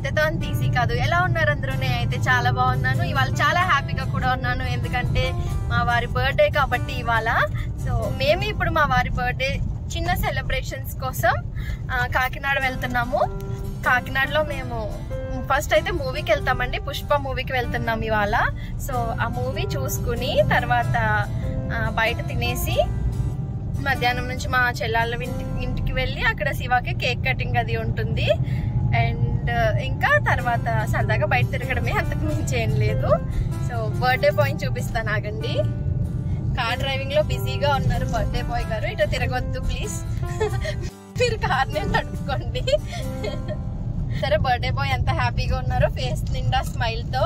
గీతతో అని తీసి కాదు ఎలా ఉన్నారు అందరూ నేనైతే చాలా బాగున్నాను ఇవాళ చాలా హ్యాపీగా కూడా ఉన్నాను ఎందుకంటే మా వారి బర్త్డే కాబట్టి ఇవాళ సో మేము ఇప్పుడు మా వారి బర్త్డే చిన్న సెలబ్రేషన్స్ కోసం ఆ, కాకినాడ వెళ్తున్నాము కాకినాడలో మేము ఫస్ట్ అయితే మూవీకి వెళ్తామండి పుష్ప మూవీకి వెళ్తున్నాం ఇవాళ సో ఆ మూవీ చూసుకుని తర్వాత ఆ, బయట తినేసి మధ్యాహ్నం నుంచి మా చెల్లెళ్ళ ఇంటి ఇంటికి వెళ్ళి అక్కడ శివాకి కేక్ కటింగ్ అది ఉంటుంది అండ్ ఇంకా తర్వాత సరదాగా బయట తిరగడమే అంతకు మించి ఏం లేదు సో బర్త్డే బాయ్ చూపిస్తాను ఆగండి కార్ డ్రైవింగ్ లో బిజీగా ఉన్నారు బర్త్డే బాయ్ గారు ఇటు తిరగొద్దు ప్లీజ్ మీరు కార్నే నడుపుకోండి సరే బర్త్డే బాయ్ ఎంత హ్యాపీగా ఉన్నారో ఫేస్ నిండా స్మైల్ తో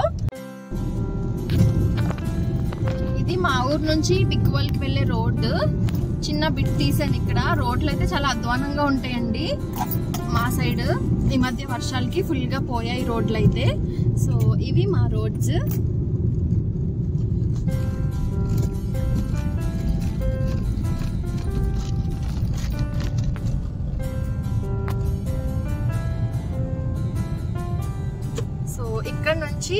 ఇది మా ఊరు నుంచి బిక్కువల్కి వెళ్ళే రోడ్డు చిన్న బిట్ తీసాను ఇక్కడ రోడ్లు అయితే చాలా అధ్వానంగా ఉంటాయండి మా సైడ్ ఈ మధ్య వర్షాలకి ఫుల్ గా పోయాయి రోడ్లు అయితే సో ఇవి మా రోడ్స్ సో ఇక్కడ నుంచి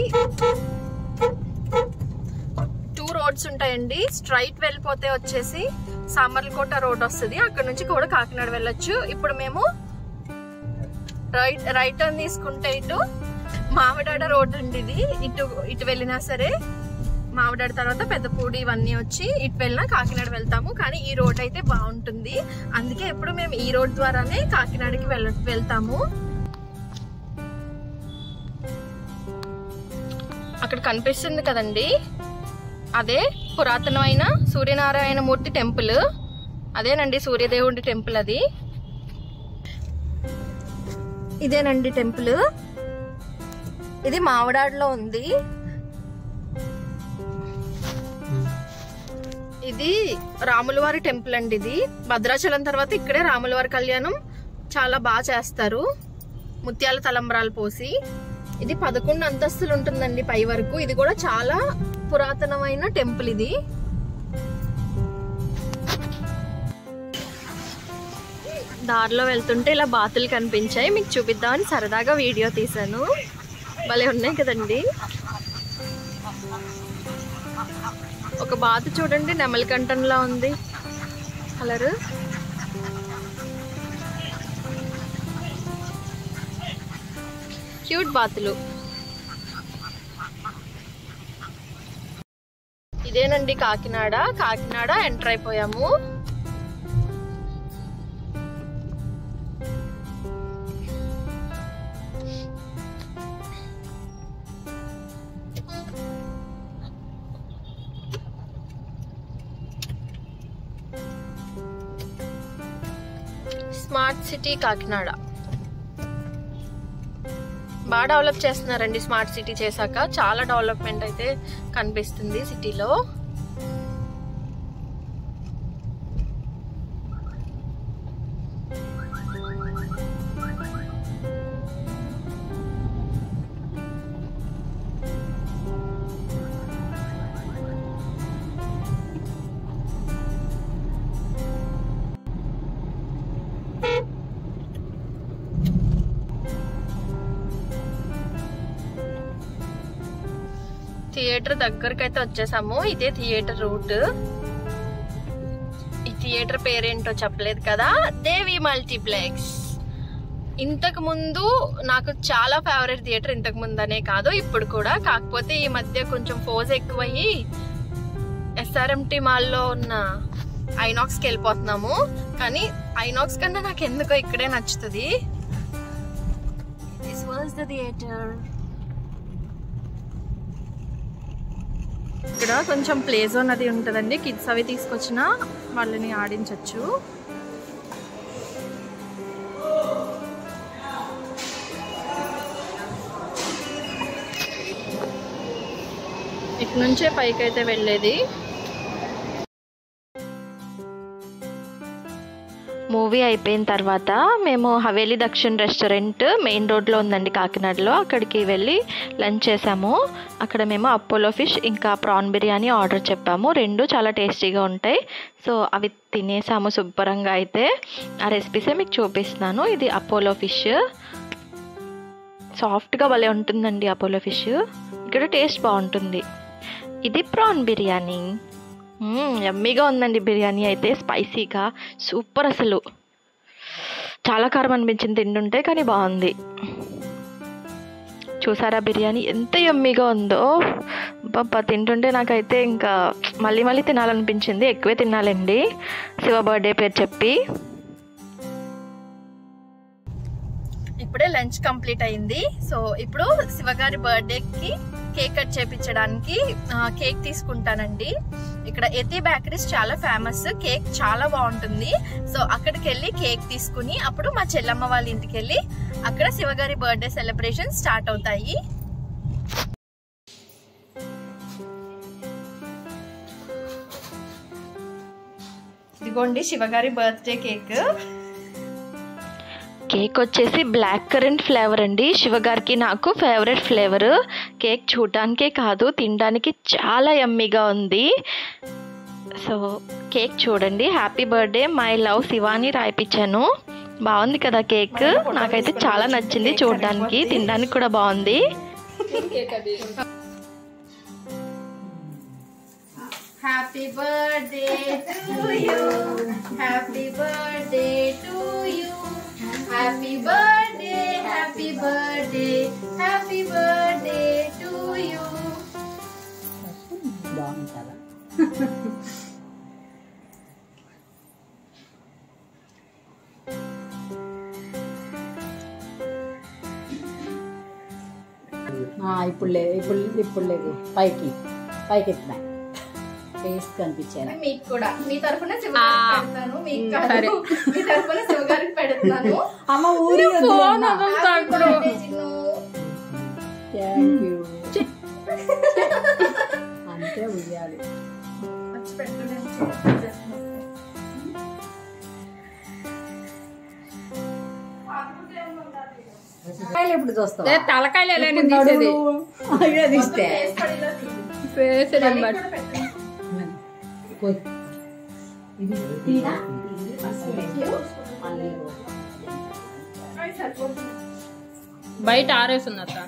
టూ రోడ్స్ ఉంటాయండి స్ట్రైట్ వెళ్ళిపోతే వచ్చేసి సామర్లకోట రోడ్ వస్తుంది అక్కడ నుంచి కూడా కాకినాడ వెళ్ళొచ్చు ఇప్పుడు మేము రైట్ రైట్ టర్న్ తీసుకుంటే ఇటు మామిడాడ రోడ్ ఉంది ఇది ఇటు ఇటు వెళ్ళినా సరే మామిడాడ తర్వాత పెద్దపూడి ఇవన్నీ వచ్చి ఇటు వెళ్ళినా కాకినాడ వెళ్తాము కానీ ఈ రోడ్ అయితే బాగుంటుంది అందుకే ఎప్పుడు మేము ఈ రోడ్ ద్వారానే కాకినాడకి వెళ్ళ వెళ్తాము అక్కడ కనిపిస్తుంది కదండి అదే పురాతనమైన సూర్యనారాయణ మూర్తి టెంపుల్ అదేనండి సూర్యదేవుడి టెంపుల్ అది ఇదేనండి టెంపుల్ ఇది మామిడాడులో ఉంది ఇది రాములవారి టెంపుల్ అండి ఇది భద్రాచలం తర్వాత ఇక్కడే రాములవారి కళ్యాణం చాలా బాగా చేస్తారు ముత్యాల తలంబ్రాలు పోసి ఇది పదకొండు అంతస్తులు ఉంటుందండి పై వరకు ఇది కూడా చాలా పురాతనమైన టెంపుల్ ఇది దారిలో వెళ్తుంటే ఇలా బాతులు కనిపించాయి మీకు చూపిద్దామని సరదాగా వీడియో తీశాను భలే ఉన్నాయి కదండి ఒక బాతు చూడండి నెమలికంఠంలా ఉంది కలరు క్యూట్ బాతులు ఇదేనండి కాకినాడ కాకినాడ ఎంటర్ అయిపోయాము స్మార్ట్ సిటీ కాకినాడ బాగా డెవలప్ చేస్తున్నారండి స్మార్ట్ సిటీ చేశాక చాలా డెవలప్మెంట్ అయితే కనిపిస్తుంది సిటీలో థియేటర్ దగ్గరకు అయితే వచ్చేసాము ఇదే థియేటర్ రూట్ ఈ థియేటర్ పేరేంటో చెప్పలేదు కదా దేవి మల్టీప్లెక్స్ ఇంతకు ముందు నాకు చాలా ఫేవరెట్ థియేటర్ ఇంతకు ముందనే కాదు ఇప్పుడు కూడా కాకపోతే ఈ మధ్య కొంచెం ఫోజ్ ఎక్కువయ్యి ఎస్ఆర్ఎంటీ మాల్లో ఉన్న ఐనాక్స్కి వెళ్ళిపోతున్నాము కానీ ఐనాక్స్ కన్నా నాకు ఎందుకో ఇక్కడే నచ్చుతుంది దిస్ వాజ్ ద థియేటర్ ఇక్కడ కొంచెం ప్లే జోన్ అది ఉంటుందండి కిడ్స్ అవి తీసుకొచ్చిన వాళ్ళని ఆడించవచ్చు ఇటు నుంచే పైకి అయితే వెళ్ళేది మూవీ అయిపోయిన తర్వాత మేము హవేలీ దక్షిణ్ రెస్టారెంట్ మెయిన్ రోడ్లో ఉందండి కాకినాడలో అక్కడికి వెళ్ళి లంచ్ చేసాము అక్కడ మేము అపోలో ఫిష్ ఇంకా ప్రాన్ బిర్యానీ ఆర్డర్ చెప్పాము రెండు చాలా టేస్టీగా ఉంటాయి సో అవి తినేసాము శుభ్రంగా అయితే ఆ రెసిపీసే మీకు చూపిస్తున్నాను ఇది అపోలో ఫిష్ సాఫ్ట్గా భలే ఉంటుందండి అపోలో ఫిష్ ఇక్కడ టేస్ట్ బాగుంటుంది ఇది ప్రాన్ బిర్యానీ ఎమ్మీగా ఉందండి బిర్యానీ అయితే స్పైసీగా సూపర్ అసలు చాలా కారం అనిపించింది తింటుంటే కానీ బాగుంది చూసారా బిర్యానీ ఎంత ఎమ్మీగా ఉందో పాప తింటుంటే నాకైతే ఇంకా మళ్ళీ మళ్ళీ తినాలనిపించింది ఎక్కువే తినాలండి శివ బర్త్డే పేరు చెప్పి ఇప్పుడే లంచ్ కంప్లీట్ అయింది సో ఇప్పుడు శివగారి బర్త్డేకి కేక్ కట్ చేపించడానికి ఆ, కేక్ తీసుకుంటానండి ఇక్కడ ఎతి బేకరీస్ చాలా ఫేమస్ కేక్ చాలా బాగుంటుంది సో అక్కడికి వెళ్ళి కేక్ తీసుకుని అప్పుడు మా చెల్లమ్మ వాళ్ళ ఇంటికి వెళ్ళి అక్కడ శివగారి బర్త్డే సెలబ్రేషన్ స్టార్ట్ అవుతాయి ఇదిగోండి శివగారి బర్త్డే కేక్ కేక్ వచ్చేసి బ్లాక్ కరెంట్ ఫ్లేవర్ అండి శివగారికి నాకు ఫేవరెట్ ఫ్లేవర్ కేక్ చూడటానికే కాదు తినడానికి చాలా యమ్మీగా ఉంది సో కేక్ చూడండి happy birthday my love Shivani రాయిపించాను బాగుంది కదా కేక్ నాకైతే చాలా నచ్చింది చూడడానికి తినడానికి కూడా బాగుంది happy birthday to you happy birthday to you happy birthday happy birthday happy birthday to you బాగుంది కదా ఆ, ఇప్పుడు లేదు ఇప్పుడు ఇప్పుడు లేదు పైకి పైకి ఎత్తున్నా ఫేస్ కనిపించాను మీకు కూడా మీ తరఫున శివగారికి పెడతాను మీకు కాదు మీ తరఫున శివగారికి పెడుతున్నాను అమ్మ ఊరి Happy birthday, Chinnu. Thank you అంతే ఉయ్యాలి వచ్చి పెడుతున్నాను. కాయలు ఎప్పుడు చూస్తావా తలకాయలు ఎలా ఇప్పుడు తీసేది నడుము అయ్యో తీస్తే Face పడేలా తీయి. వేసేది మళ్ళీ అన్నమాట కూడా పెట్టండి. కొయ్. ఇది తీరా? మళ్ళీ అది సరిపోతుంది. బయట ఆరేస్తుంది అత్త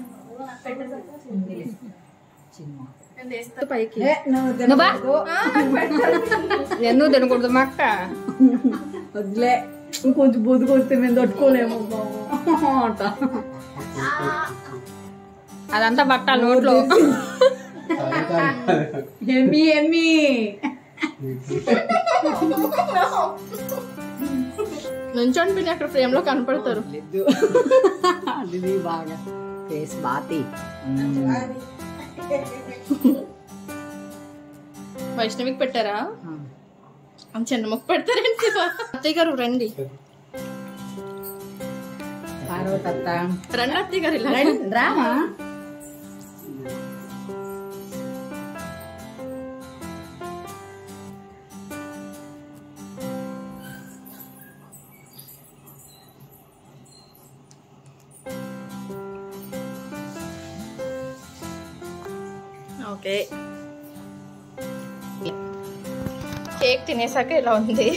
చిన్న నేను తీస్తా. పైకి ఏ, నువ్వు నువ్వా? తినకూడదు. ఆ, నాకు పెడతాను. ఎందుకు తినకూడదు మా అక్క వద్దులే ఇంకొంచెం బొద్దు కొడితే మేము తట్టుకోలేము అంట అదంతా పట్టాలి నోట్లో ఎమ్మి ఎమ్మి నుంచోండి పిన్ని అక్కడ ఫ్రేమ్ లో కనపడతారు లేదు అది బాగా ఫేస్ బాతి వైష్ణవికి పెట్టారా ఆ చిన్న ముక్క పెడతారేంటి అత్తయ్య గారు రండి పార్వతత్త రండి అత్తయ్య గారు ఇలా రండి, రామా ఓకే కేక్ తినేసాక ఇలా ఉంది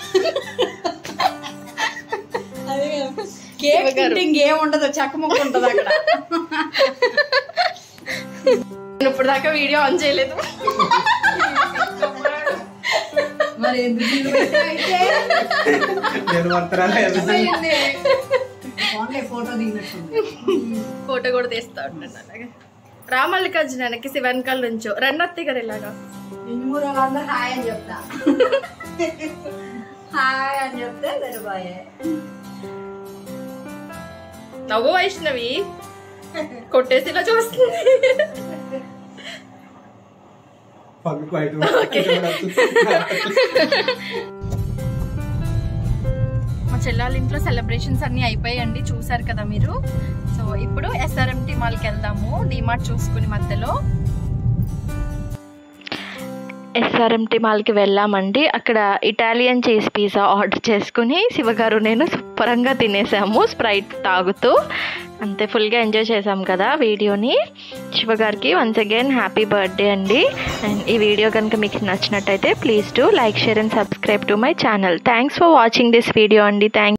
కేక్ తింటే ఇంకేం ఉండదు చెక్క ముక్క ఉంటది అక్కడ నేను ఇప్పుడు దాకా వీడియో ఆన్ చేయలేదు మరి ఎందుకు ఇది పెట్టావు అయితే? ఫోన్లో ఫోటో దిగినట్టుంది ఫోటో కూడా తీస్తా ఉంటాను అలాగే రా మల్లికార్జున వెనక్కి శివన్కాల నుంచో రండి అత్తయ్య గారు ఇలాగా ఇంజమూరు వాళ్ళందరూ హాయ్ అని చెప్తా హాయ్ అని చెప్తే సరిపోయే నవ్వు వైష్ణవి కొట్టేసి ఇలా చూస్తుంది పగ్గు బయట మా చెల్లెళ్ళ ఇంట్లో సెలబ్రేషన్స్ అన్ని అయిపోయాయండి చూసారు కదా మీరు సో ఇప్పుడు ఎస్ఆర్ఎంటి మాల్కి వెళ్దాము డిమార్ట్ చూసుకుని మధ్యలో ఎస్ఆర్ఎంటి మాల్కి వెళ్ళామండి అక్కడ ఇటాలియన్ చీజ్ పిజ్జా ఆర్డర్ చేసుకుని శివగారు నేను శుభ్రంగా తినేసాము స్ప్రైట్ తాగుతూ అంతే ఫుల్గా ఎంజాయ్ చేసాం కదా వీడియోని శివగారికి వన్స్ అగైన్ హ్యాపీ బర్త్డే అండి అండ్ ఈ వీడియో కనుక మీకు నచ్చినట్టయితే please to like share and subscribe to my channel thanks for watching this video అండి థ్యాంక్